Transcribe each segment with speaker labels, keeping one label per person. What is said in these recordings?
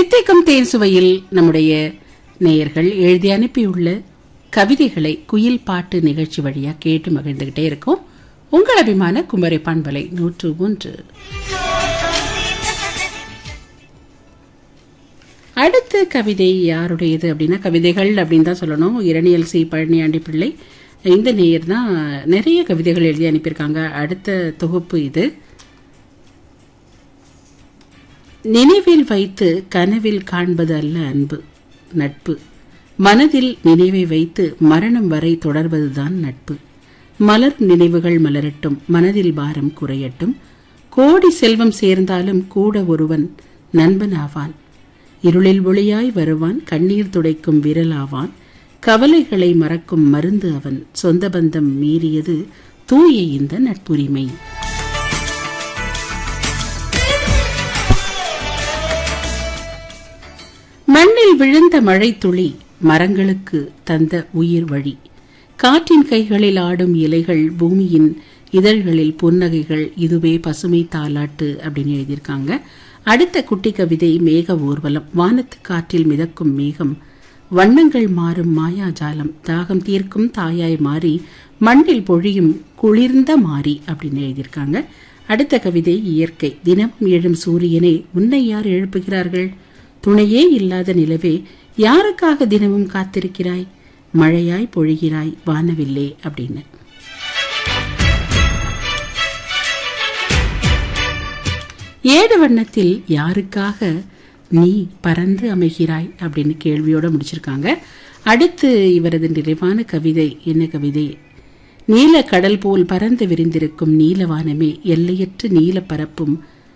Speaker 1: தித்திக்கும் தேன் சுவையில் நம்முடைய நேயர்கள் எழுதி அனுப்பியுள்ள கவிதைகளை குயில் பாட்டு நிகழ்ச்சி வழியா கேட்டு மகிழ்ந்துகிட்டே இருக்கோம் உங்கள் அபிமான குமரி பண்பலை நூற்று ஒன்று அடுத்த கவிதை யாருடையது அப்படின்னா கவிதைகள் அப்படின்னு தான் சொல்லணும் இரணியல் சி பழனியாண்டி பிள்ளை இந்த நேயர் தான் நிறைய கவிதைகள் எழுதி அனுப்பியிருக்காங்க அடுத்த தொகுப்பு இது நினைவில் வைத்து கனவில் காண்பது அல்ல அன்பு நட்பு மனதில் நினைவை வைத்து மரணம் வரை தொடர்வதுதான் நட்பு மலர் நினைவுகள் மலரட்டும் மனதில் பாரம் குறையட்டும் கோடி செல்வம் சேர்ந்தாலும் கூட ஒருவன் நண்பன் ஆவான் இருளில் ஒளியாய் வருவான் கண்ணீர் துடைக்கும் விரலாவான் கவலைகளை மறக்கும் மருந்து அவன் சொந்த பந்தம் மீறியது தூய இந்த நட்புரிமை மண்ணில் விழுந்த மழை துளி மரங்களுக்கு தந்த உயிர் வழி காற்றின் கைகளில் ஆடும் இலைகள் பூமியின் இதழ்களில் புன்னகைகள் இதுவே பசுமை தாலாட்டு அப்படின்னு எழுதியிருக்காங்க அடுத்த குட்டி கவிதை மேக ஊர்வலம் வானத்து காற்றில் மிதக்கும் மேகம் வண்ணங்கள் மாறும் மாயாஜாலம் தாகம் தீர்க்கும் தாயாய் மாறி மண்ணில் பொழியும் குளிர்ந்த மாறி அப்படின்னு எழுதியிருக்காங்க அடுத்த கவிதை இயற்கை தினமும் எழும் சூரியனே உன்னை யார் எழுப்புகிறார்கள் துணையே இல்லாத நிலவே யாருக்காக தினமும் காத்திருக்கிறாய் மழையாய் பொழிகிறாய் வானவில்லே அப்படின்னு ஏழு வண்ணத்தில் யாருக்காக நீ பறந்து அமைகிறாய் அப்படின்னு கேள்வியோட முடிச்சிருக்காங்க அடுத்து இவரது நிறைவான கவிதை என்ன கவிதை நீல கடல் போல் பறந்து விரிந்திருக்கும் நீலவானமே எல்லையற்ற நீல பரப்பும்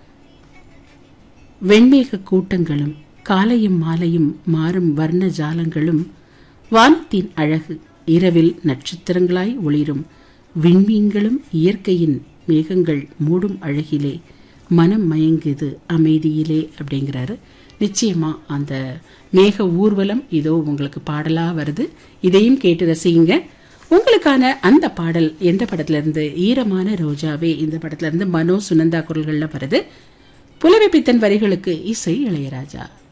Speaker 1: வெண்மேக கூட்டங்களும் காலையும் மாலையும் மாறும் வர்ண ஜாலங்களும் வானத்தின் அழகு இரவில் நட்சத்திரங்களாய் ஒளிரும் விண்மீன்களும் இயற்கையின் மேகங்கள் மூடும் அழகிலே மனம் மயங்குது அமைதியிலே அப்படிங்கிறாரு நிச்சயமா அந்த மேக ஊர்வலம் இதோ உங்களுக்கு பாடலா வருது இதையும் கேட்டு ரசிங்க உங்களுக்கான அந்த பாடல் எந்த படத்துல இருந்து ஈரமான ரோஜாவே இந்த படத்துல இருந்து மனோ சுனந்தா குரல்கள்ல வருது புலவி பித்தன் வரிகளுக்கு இசை இளையராஜா